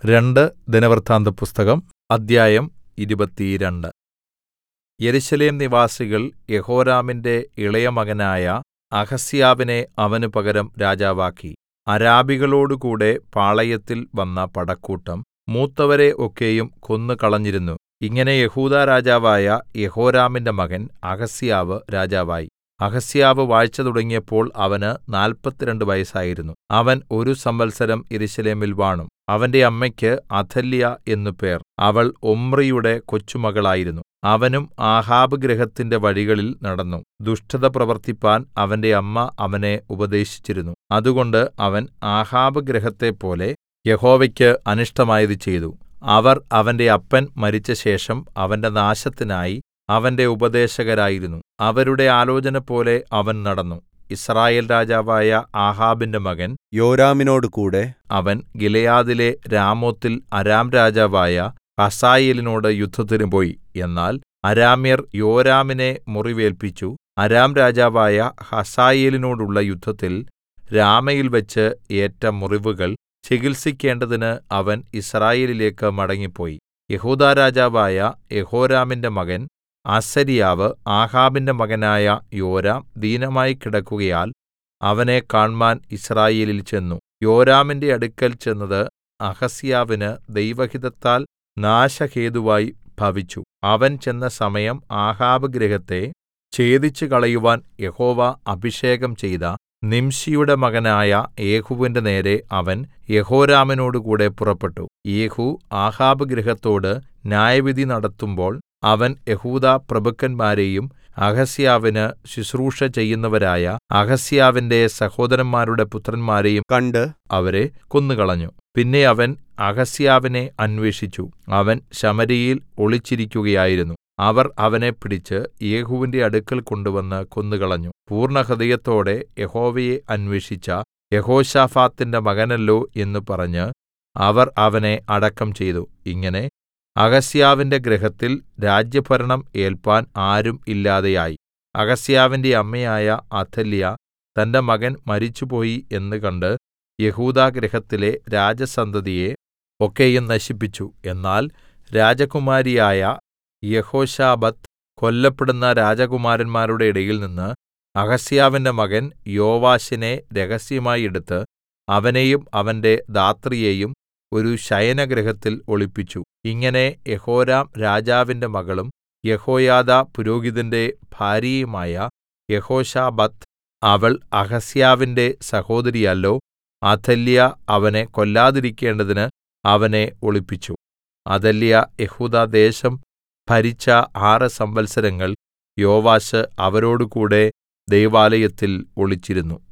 രണ്ട് ദിനവൃത്താന്തപുസ്തകം അദ്ധ്യായം ഇരുപത്തിരണ്ട് യെരൂശലേം നിവാസികൾ യെഹോരാമിന്റെ ഇളയമകനായ അഹസ്യാവിനെ അവന് പകരം രാജാവാക്കി അരാബികളോടുകൂടെ പാളയത്തിൽ വന്ന പടക്കൂട്ടം മൂത്തവരെ ഒക്കെയും കൊന്നുകളഞ്ഞിരുന്നു ഇങ്ങനെ യെഹൂദാ രാജാവായ യെഹോരാമിന്റെ മകൻ അഹസ്യാവ് രാജാവായി അഹസ്യാവ് വാഴ്ച തുടങ്ങിയപ്പോൾ അവന് നാല്പത്തിരണ്ട് വയസ്സായിരുന്നു അവൻ ഒരു സംവത്സരം യെരൂശലേമിൽ വാണു അവന്റെ അമ്മയ്ക്ക് അഥല്യാ എന്നു പേർ അവൾ ഒമ്രിയുടെ കൊച്ചുമകളായിരുന്നു അവനും ആഹാബ് ഗൃഹത്തിന്റെ വഴികളിൽ നടന്നു ദുഷ്ടത പ്രവർത്തിപ്പാൻ അവന്റെ അമ്മ അവനെ ഉപദേശിച്ചിരുന്നു അതുകൊണ്ട് അവൻ ആഹാബ് ഗൃഹത്തെപ്പോലെ യഹോവയ്ക്ക് അനിഷ്ടമായത് ചെയ്തു അവർ അവന്റെ അപ്പൻ മരിച്ചശേഷം അവന്റെ നാശത്തിനായി അവന്റെ ഉപദേശകരായിരുന്നു അവരുടെ ആലോചനപോലെ അവൻ നടന്നു യിസ്രായേൽ രാജാവായ ആഹാബിന്റെ മകൻ യോരാമിനോടുകൂടെ അവൻ ഗിലെയാദിലെ രാമോത്തിൽ അരാം രാജാവായ ഹസായേലിനോട് യുദ്ധത്തിന് പോയി എന്നാൽ അരാമ്യർ യോരാമിനെ മുറിവേല്പിച്ചു അരാം രാജാവായ ഹസായേലിനോടുള്ള യുദ്ധത്തിൽ രാമയിൽവെച്ച് ഏറ്റ മുറിവുകൾ ചികിത്സിക്കേണ്ടതിന് അവൻ യിസ്രായേലിലേക്ക് മടങ്ങിപ്പോയി യെഹൂദാ രാജാവായ യെഹോരാമിന്റെ മകൻ അസര്യാവ് ആഹാബിന്റെ മകനായ യോരാം ദീനമായി കിടക്കുകയാൽ അവനെ കാണ്മാൻ യിസ്രായേലിൽ ചെന്നു യോരാമിന്റെ അടുക്കൽ ചെന്നത് അഹസ്യാവിന് ദൈവഹിതത്താൽ നാശഹേതുവായി ഭവിച്ചു അവൻ ചെന്ന സമയം ആഹാബ് ഗൃഹത്തെ ഛേദിച്ചുകളയുവാൻ യഹോവ അഭിഷേകം ചെയ്ത നിംശിയുടെ മകനായ യേഹൂവിന്റെ നേരെ അവൻ യെഹോരാമിനോടുകൂടെ പുറപ്പെട്ടു യേഹൂ ആഹാബ് ഗൃഹത്തോട് ന്യായവിധി നടത്തുമ്പോൾ അവൻ യെഹൂദാ പ്രഭുക്കന്മാരെയും അഹസ്യാവിന് ശുശ്രൂഷ ചെയ്യുന്നവരായ അഹസ്യാവിന്റെ സഹോദരന്മാരുടെ പുത്രന്മാരെയും കണ്ട് അവരെ കൊന്നുകളഞ്ഞു പിന്നെ അവൻ അഹസ്യാവിനെ അന്വേഷിച്ചു അവൻ ശമര്യയിൽ ഒളിച്ചിരിക്കുകയായിരുന്നു അവർ അവനെ പിടിച്ച് യേഹൂവിന്റെ അടുക്കൽ കൊണ്ടുവന്ന് കൊന്നുകളഞ്ഞു പൂർണ്ണഹൃദയത്തോടെ യഹോവയെ അന്വേഷിച്ച യെഹോശാഫാത്തിന്റെ മകനല്ലോ എന്ന് പറഞ്ഞ് അവർ അവനെ അടക്കം ചെയ്തു ഇങ്ങനെ അഹസ്യാവിന്റെ ഗൃഹത്തിൽ രാജ്യഭരണം ഏൽപ്പാൻ ആരും ഇല്ലാതെയായി അഹസ്യാവിന്റെ അമ്മയായ അഥല്യാ തന്റെ മകൻ മരിച്ചുപോയി എന്ന് കണ്ട് യെഹൂദാ ഗൃഹത്തിലെ രാജസന്തതിയെ ഒക്കെയും നശിപ്പിച്ചു എന്നാൽ രാജകുമാരിയായ യെഹോശാബത്ത് കൊല്ലപ്പെടുന്ന രാജകുമാരന്മാരുടെ ഇടയിൽനിന്ന് അഹസ്യാവിന്റെ മകൻ യോവാശിനെ രഹസ്യമായി എടുത്ത് അവനെയും അവന്റെ ധാത്രിയെയും ഒരു ശയനഗൃഹത്തിൽ ഒളിപ്പിച്ചു ഇങ്ങനെ യെഹോരാം രാജാവിന്റെ മകളും യെഹോയാദാ പുരോഹിതന്റെ ഭാര്യയുമായ യെഹോശാബത്ത് അവൾ അഹസ്യാവിന്റെ സഹോദരിയല്ലോ അഥല്യാ അവനെ കൊല്ലാതിരിക്കേണ്ടതിന് അവനെ ഒളിപ്പിച്ചു അഥല്യാ യെഹൂദാദേശം ഭരിച്ച ആറ് സംവത്സരങ്ങൾ യോവാശ് അവരോടുകൂടെ ദൈവാലയത്തിൽ ഒളിച്ചിരുന്നു